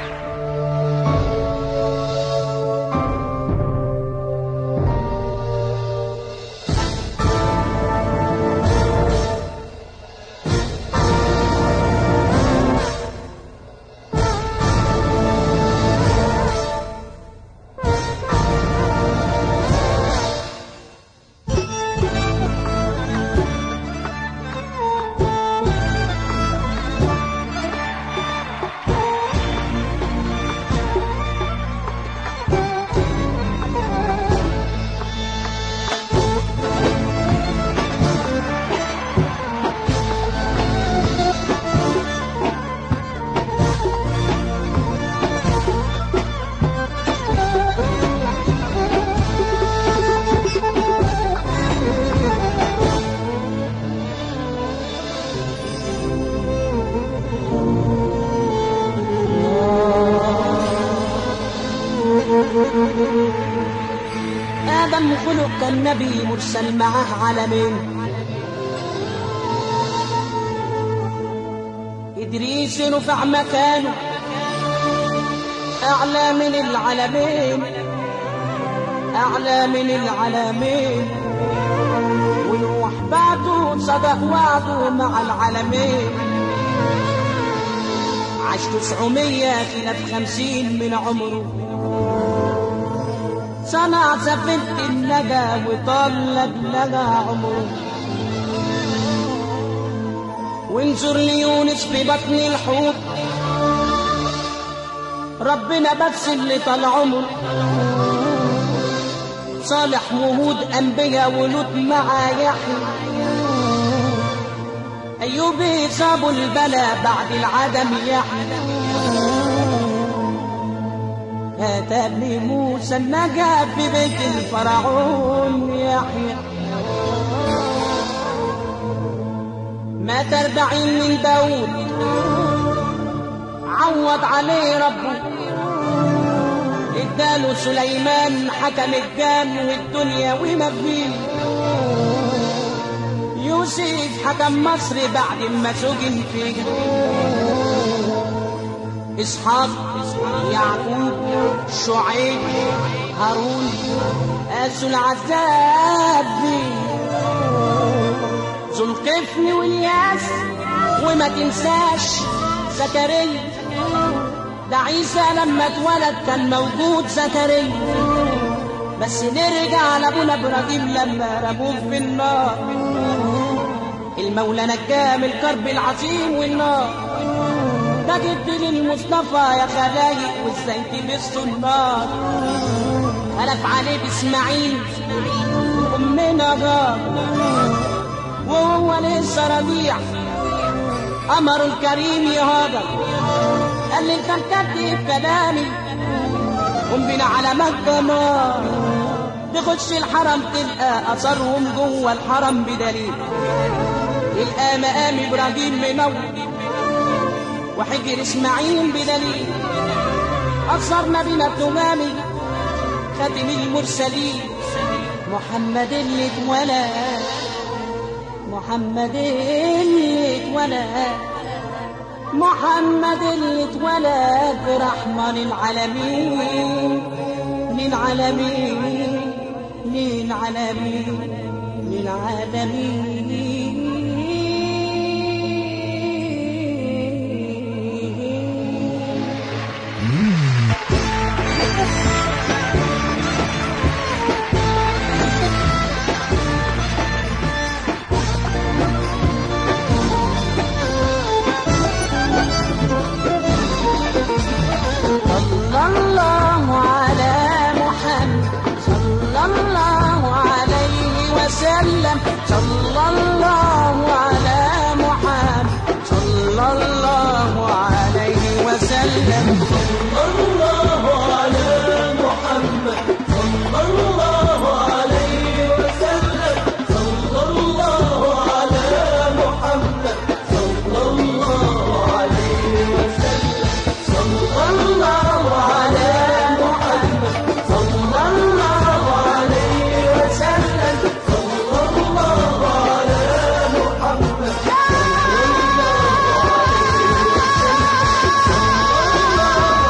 آدم خلق كالنبي مرسل معه علمين إدريس رفع مكانه أعلى من العلمين أعلى من العلمين ونوح بعده صدق وعده مع العلمين عاش تسعمية خلاف خمسين من عمره صنع سفينة النجا وطلب لها عمره وانظر ليونس في بطن الحوت ربنا بس اللي طال عمره صالح وهود أنبياء ولوط مع يحيى أيوب صابوا البلا بعد العدم يحيى كتب لي موسى النجا في بيت الفرعون يحيى مات أربعين من داود عوض عليه ربه اداله سليمان حكم الجان والدنيا وما فيه يوسف حكم مصر بعد ما سجن فيه اسحاق يعقوب شعيب هارون قاسوا العذاب ذو القفل والياس وما تنساش زكريا ده عيسى لما اتولد كان موجود زكريا بس نرجع لابونا ابراهيم لما رموه في النار المولى نجاه من الكرب العظيم والنار ده جد للمصطفى يا خلايق وازاي تبصوا النار ألف عليه باسماعيل أمنا غاب وهو لسه ربيع أمر الكريم يهاجر قال لي كان كاتب كلامي قم بنا على مكة نار تخش الحرم تلقى أثرهم جوه الحرم بدليل تلقى مقام إبراهيم منور وحجر إسماعيل بدليل أثر نبينا التمامي خاتم المرسلين محمد اللي اتولد محمد اللي اتولد محمد اللي اتولد رحمة للعالمين للعالمين للعالمين للعالمين صلى الله على محمد صلى الله عليه وسلم صلى الله على محمد صلى الله عليه وسلم صلى الله على محمد صلى الله عليه وسلم صلى الله على محمد صلى الله عليه وسلم صلى الله على محمد صلى الله عليه وسلم صلى الله على محمد صلى الله عليه وسلم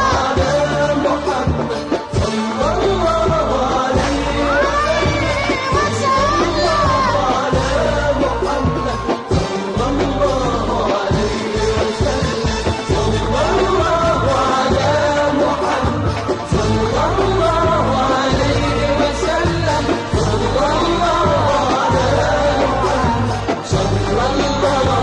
البراء